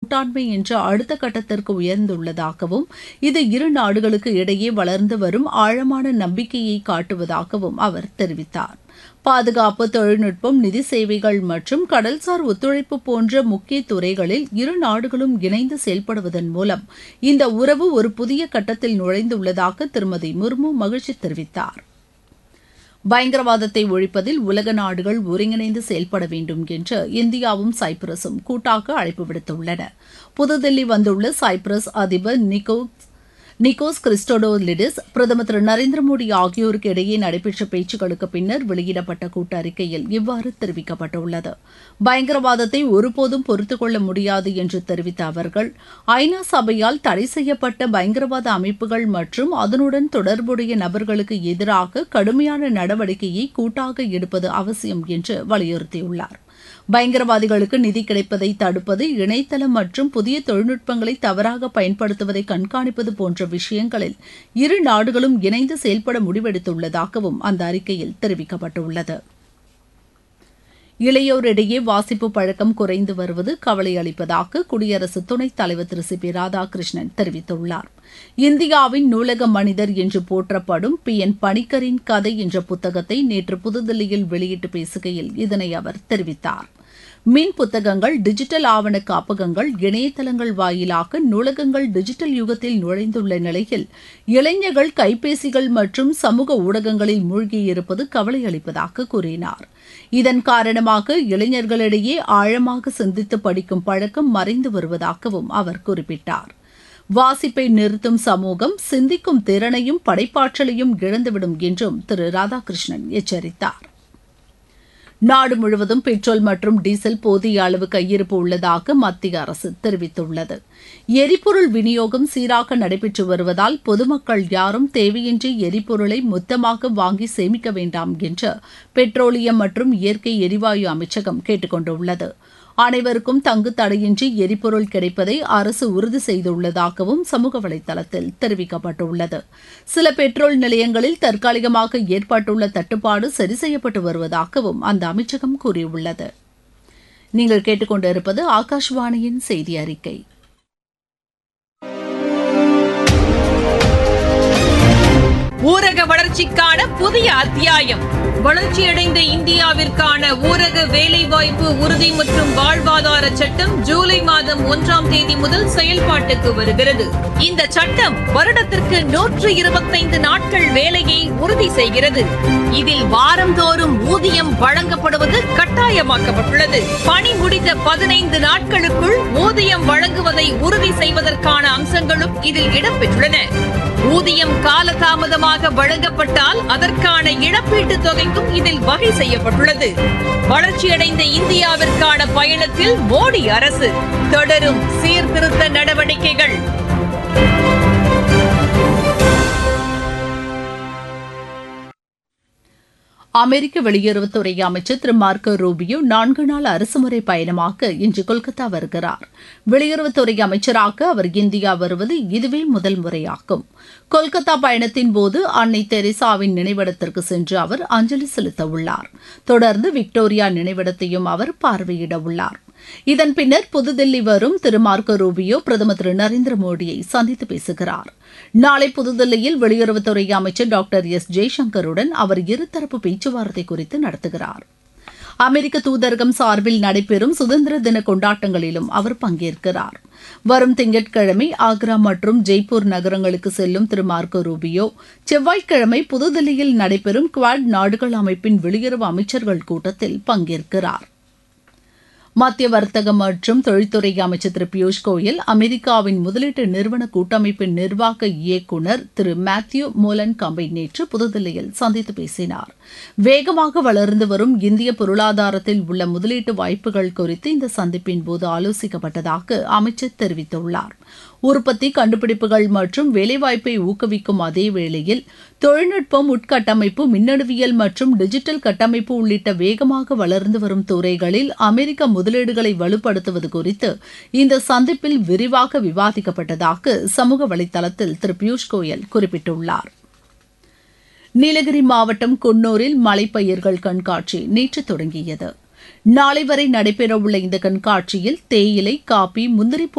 கூட்டாண்மை என்ற அடுத்த கட்டத்திற்கு உயர்ந்துள்ளதாகவும் இது இரு நாடுகளுக்கு இடையே வளர்ந்து வரும் ஆழமான நம்பிக்கையை காட்டுவதாகவும் அவர் தெரிவித்தார் பாதுகாப்பு தொழில்நுட்பம் நிதி சேவைகள் மற்றும் கடல்சார் ஒத்துழைப்பு போன்ற முக்கிய துறைகளில் இரு நாடுகளும் இணைந்து செயல்படுவதன் மூலம் இந்த உறவு ஒரு புதிய கட்டத்தில் நுழைந்துள்ளதாக திருமதி முர்மு மகிழ்ச்சி தெரிவித்தார் பயங்கரவாதத்தை ஒழிப்பதில் உலக நாடுகள் ஒருங்கிணைந்து செயல்பட வேண்டும் என்று இந்தியாவும் சைப்ரஸும் கூட்டாக அழைப்பு விடுத்துள்ளன புதுதில்லி வந்துள்ள சைப்ரஸ் அதிபர் நிக்கோஸ் நிக்கோஸ் கிறிஸ்டோடோலிடிஸ் பிரதமர் திரு நரேந்திர மோடி ஆகியோருக்கு இடையே நடைபெற்ற பேச்சுக்களுக்கு பின்னர் வெளியிடப்பட்ட கூட்டறிக்கையில் இவ்வாறு தெரிவிக்கப்பட்டுள்ளது பயங்கரவாதத்தை ஒருபோதும் பொறுத்துக்கொள்ள முடியாது என்று தெரிவித்த அவர்கள் ஐநா சபையால் தடை செய்யப்பட்ட பயங்கரவாத அமைப்புகள் மற்றும் அதனுடன் தொடர்புடைய நபர்களுக்கு எதிராக கடுமையான நடவடிக்கையை கூட்டாக எடுப்பது அவசியம் என்று வலியுறுத்தியுள்ளார் பயங்கரவாதிகளுக்கு நிதி கிடைப்பதை தடுப்பது இணையதளம் மற்றும் புதிய தொழில்நுட்பங்களை தவறாக பயன்படுத்துவதை கண்காணிப்பது போன்ற விஷயங்களில் இரு நாடுகளும் இணைந்து செயல்பட முடிவெடுத்துள்ளதாகவும் அந்த அறிக்கையில் தெரிவிக்கப்பட்டுள்ளது இளையோரிடையே வாசிப்பு பழக்கம் குறைந்து வருவது கவலை அளிப்பதாக குடியரசு துணைத் தலைவர் திரு சி பி ராதாகிருஷ்ணன் தெரிவித்துள்ளார் இந்தியாவின் நூலக மனிதர் என்று போற்றப்படும் பி என் பணிக்கரின் கதை என்ற புத்தகத்தை நேற்று புதுதில்லியில் வெளியிட்டு பேசுகையில் இதனை அவர் தெரிவித்தார் மின் புத்தகங்கள் டிஜிட்டல் ஆவண காப்பகங்கள் இணையதளங்கள் வாயிலாக நூலகங்கள் டிஜிட்டல் யுகத்தில் நுழைந்துள்ள நிலையில் இளைஞர்கள் கைபேசிகள் மற்றும் சமூக ஊடகங்களில் மூழ்கியிருப்பது கவலை அளிப்பதாக கூறினார் இதன் காரணமாக இளைஞர்களிடையே ஆழமாக சிந்தித்து படிக்கும் பழக்கம் மறைந்து வருவதாகவும் அவர் குறிப்பிட்டார் வாசிப்பை நிறுத்தும் சமூகம் சிந்திக்கும் திறனையும் படைப்பாற்றலையும் இழந்துவிடும் என்றும் திரு ராதாகிருஷ்ணன் எச்சரித்தார் நாடு முழுவதும் பெட்ரோல் மற்றும் டீசல் போதிய அளவு கையிருப்பு உள்ளதாக மத்திய அரசு தெரிவித்துள்ளது எரிபொருள் விநியோகம் சீராக நடைபெற்று வருவதால் பொதுமக்கள் யாரும் தேவையின்றி எரிபொருளை மொத்தமாக வாங்கி சேமிக்க வேண்டாம் என்று பெட்ரோலியம் மற்றும் இயற்கை எரிவாயு அமைச்சகம் கேட்டுக் கொண்டுள்ளது அனைவருக்கும் தங்கு தடையின்றி எரிபொருள் கிடைப்பதை அரசு உறுதி செய்துள்ளதாகவும் சமூக வலைதளத்தில் தெரிவிக்கப்பட்டுள்ளது சில பெட்ரோல் நிலையங்களில் தற்காலிகமாக ஏற்பட்டுள்ள தட்டுப்பாடு சரி செய்யப்பட்டு வருவதாகவும் அந்த அமைச்சகம் கூறியுள்ளது நீங்கள் கேட்டுக்கொண்டிருப்பது ஆகாஷ்வாணியின் செய்தி அறிக்கை ஊரக வளர்ச்சிக்கான புதிய அத்தியாயம் வளர்ச்சியடைந்த இந்தியாவிற்கான ஊரக வேலைவாய்ப்பு உறுதி மற்றும் வாழ்வாதார சட்டம் ஜூலை மாதம் ஒன்றாம் தேதி முதல் செயல்பாட்டுக்கு வருகிறது இந்த சட்டம் வருடத்திற்கு நூற்று இருபத்தைந்து நாட்கள் வேலையை உறுதி செய்கிறது இதில் வாரந்தோறும் ஊதியம் வழங்கப்படுவது கட்டாயமாக்கப்பட்டுள்ளது பணி முடிந்த பதினைந்து நாட்களுக்குள் ஊதியம் வழங்குவதை உறுதி செய்வதற்கான அம்சங்களும் இதில் இடம்பெற்றுள்ளன ஊதியம் காலதாமதமாக வழங்கப்பட்டால் அதற்கான இழப்பீட்டுத் தொகைக்கும் இதில் வகை செய்யப்பட்டுள்ளது வளர்ச்சியடைந்த இந்தியாவிற்கான பயணத்தில் மோடி அரசு தொடரும் சீர்திருத்த நடவடிக்கைகள் அமெரிக்க வெளியுறவுத்துறை அமைச்சர் திரு மார்க்கோ ரூபியோ நான்கு நாள் அரசுமுறை பயணமாக இன்று கொல்கத்தா வருகிறார் வெளியுறவுத்துறை அமைச்சராக அவர் இந்தியா வருவது இதுவே முதல் முறையாகும் கொல்கத்தா பயணத்தின் போது அன்னை தெரேசாவின் நினைவிடத்திற்கு சென்று அவர் அஞ்சலி செலுத்த உள்ளார் தொடர்ந்து விக்டோரியா நினைவிடத்தையும் அவர் பார்வையிட உள்ளார் இதன் பின்னர் புதுதில்லி வரும் திரு மார்க்கோ ரூபியோ பிரதமர் திரு நரேந்திர மோடியை சந்தித்து பேசுகிறார் நாளை புதுதில்லியில் வெளியுறவுத்துறை அமைச்சர் டாக்டர் எஸ் ஜெய்சங்கருடன் அவர் இருதரப்பு பேச்சுவார்த்தை குறித்து நடத்துகிறார் அமெரிக்க தூதரகம் சார்பில் நடைபெறும் சுதந்திர தின கொண்டாட்டங்களிலும் அவர் பங்கேற்கிறார் வரும் திங்கட்கிழமை ஆக்ரா மற்றும் ஜெய்ப்பூர் நகரங்களுக்கு செல்லும் திரு மார்க்கோ ரூபியோ செவ்வாய்க்கிழமை புதுதில்லியில் நடைபெறும் குவாட் நாடுகள் அமைப்பின் வெளியுறவு அமைச்சர்கள் கூட்டத்தில் பங்கேற்கிறார் மத்திய வர்த்தக மற்றும் தொழில்துறை அமைச்சர் திரு பியூஷ் கோயல் அமெரிக்காவின் முதலீட்டு நிறுவன கூட்டமைப்பின் நிர்வாக இயக்குநர் திரு மேத்யூ மோலன் கம்பை நேற்று புதுதில்லியில் சந்தித்து பேசினார் வேகமாக வளர்ந்து வரும் இந்திய பொருளாதாரத்தில் உள்ள முதலீட்டு வாய்ப்புகள் குறித்து இந்த சந்திப்பின் போது ஆலோசிக்கப்பட்டதாக அமைச்சர் தெரிவித்துள்ளார் உற்பத்தி கண்டுபிடிப்புகள் மற்றும் வேலைவாய்ப்பை ஊக்குவிக்கும் அதே வேளையில் தொழில்நுட்பம் உட்கட்டமைப்பு மின்னணுவியல் மற்றும் டிஜிட்டல் கட்டமைப்பு உள்ளிட்ட வேகமாக வளர்ந்து வரும் துறைகளில் அமெரிக்க முதலீடுகளை வலுப்படுத்துவது குறித்து இந்த சந்திப்பில் விரிவாக விவாதிக்கப்பட்டதாக சமூக வலைதளத்தில் திரு பியூஷ் கோயல் குறிப்பிட்டுள்ளார் நீலகிரி மாவட்டம் குன்னூரில் மலைப்பயிர்கள் கண்காட்சி நேற்று தொடங்கியது நாளை வரை நடைபெறவுள்ள இந்த கண்காட்சியில் தேயிலை காபி முந்திரி